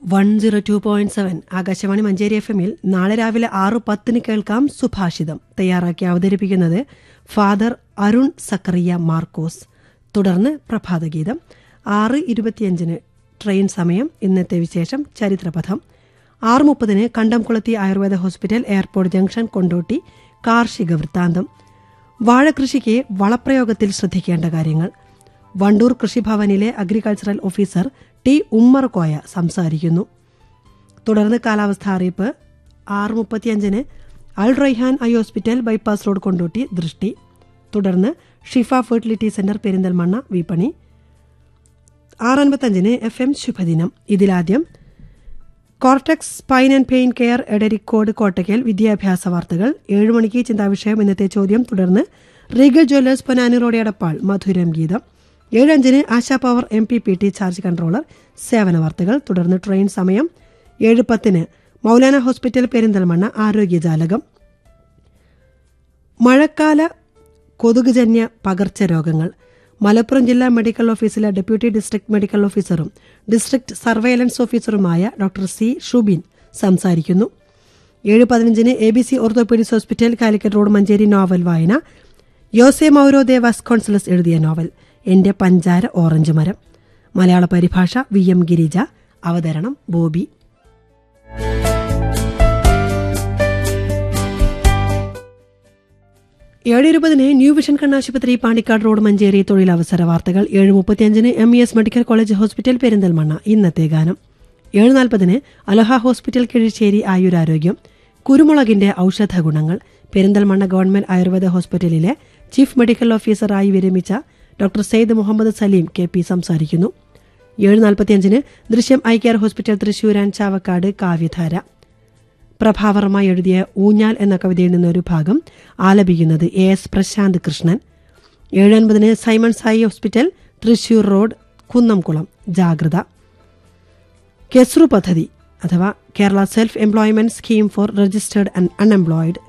one zero two point seven Akashvani Manjeri F എമ്മിൽ നാളെ രാവിലെ ആറു പത്തിന് കേൾക്കാം സുഭാഷിതം തയ്യാറാക്കി അവതരിപ്പിക്കുന്നത് ഫാദർ അരുൺ സക്കറിയ മാർക്കോസ് തുടർന്ന് പ്രഭാതഗീതം ആറ് ഇരുപത്തിയഞ്ചിന് ട്രെയിൻ സമയം ഇന്നത്തെ വിശേഷം ചരിത്രപഥം ആറ് മുപ്പതിന് Kandamkulathy Ayurveda hospital airport junction Kondotty കാർഷിക വൃത്താന്തം വാഴകൃഷിക്ക് വളപ്രയോഗത്തിൽ ശ്രദ്ധിക്കേണ്ട കാര്യങ്ങൾ വണ്ടൂർ കൃഷിഭവനിലെ agricultural officer T Ummer Koya സംസാരിക്കുന്നു തുടർന്ന് കാലാവസ്ഥാ അറിയിപ്പ് ആറ് മുപ്പത്തിയഞ്ചിന് Al Raihan eye hospital bypass road Kondotty Drishti തുടർന്ന് ഷിഫ ഫെർട്ടിലിറ്റി സെന്റർ പെരിന്തൽമണ്ണ വിപണി ആറ് അൻപത്തഞ്ചിന് എഫ് എം ശുഭദിനം ഇതിലാദ്യം cortex spine and pain care Edarikode Kottakkal വിദ്യാഭ്യാസ വാർത്തകൾ ഏഴ് മണിക്ക് ചിന്താവിഷയം ഇന്നത്തെ ചോദ്യം തുടർന്ന് Regal Jewellers Ponnani road Edappal മധുരം ഗീതം ഏഴഞ്ചിന് Asha power M P P T charge controller സേവന വാർത്തകൾ തുടർന്ന് ട്രെയിൻ സമയം ഏഴ് പത്തിന് മൗലാന ഹോസ്പിറ്റൽ പെരിന്തൽമണ്ണ ആരോഗ്യജാലകം മഴക്കാല കൊതുകുജന്യ പകർച്ചരോഗങ്ങൾ മലപ്പുറം ജില്ലാ മെഡിക്കൽ ഓഫീസിലെ ഡെപ്യൂട്ടി ഡിസ്ട്രിക്ട് മെഡിക്കൽ ഓഫീസറും ഡിസ്ട്രിക്ട് സർവൈലൻസ് ഓഫീസറുമായ ഡോക്ടർ സി ഷുബിൻ സംസാരിക്കുന്നു ഏഴ് പതിനഞ്ചിന് A B C orthopaedics hospital Calicut road Manjeri novel വായന യോസെ മൗരോ ദേവാസ് കോൺസുലസ് എഴുതിയ നോവൽ എന്റെ പഞ്ചാര ഓറഞ്ച് മരം മലയാള പരിഭാഷ വി എം ഗിരിജ അവതരണം ബോബി ഏഴ് ഇരുപതിന് ന്യൂ വിഷൻ കണ്ണാശുപത്രി പാണ്ടിക്കാട് റോഡ് മഞ്ചേരി തൊഴിലവസര വാർത്തകൾ ഏഴ് മുപ്പത്തിയഞ്ചിന് M E S medical college hospital Perinthalmanna ഇന്നത്തെ ഗാനം ഏഴ് നാൽപ്പതിന് അലോഹ ഹോസ്പിറ്റൽ കിഴിശ്ശേരി ആയുരാരോഗ്യം കുരുമുളകിന്റെ ഔഷധ ഗുണങ്ങൾ പെരിന്തൽമണ്ണ ഗവൺമെന്റ് ആയുർവേദ ഹോസ്പിറ്റലിലെ ചീഫ് മെഡിക്കൽ ഓഫീസറായി വിരമിച്ച doctor Syed Muhammad Saleem K P സംസാരിക്കുന്നു ഏഴ് നാൽപ്പത്തിയഞ്ചിന് Drishyam eye care hospital Thrissur and Chavakkad കാവ്യധാര പ്രഭാവർമ്മ എഴുതിയ ഊഞ്ഞാൽ എന്ന കവിതയിൽ നിന്നൊരു ഭാഗം ആലപിക്കുന്നത് എ എസ് പ്രശാന്ത് കൃഷ്ണൻ ഏഴൻപതിന് Simon Sai hospital Thrissur road Kunnamkulam ജാഗ്രത കെസ്റു പദ്ധതി അഥവാ Kerala self employment scheme for registered and unemployed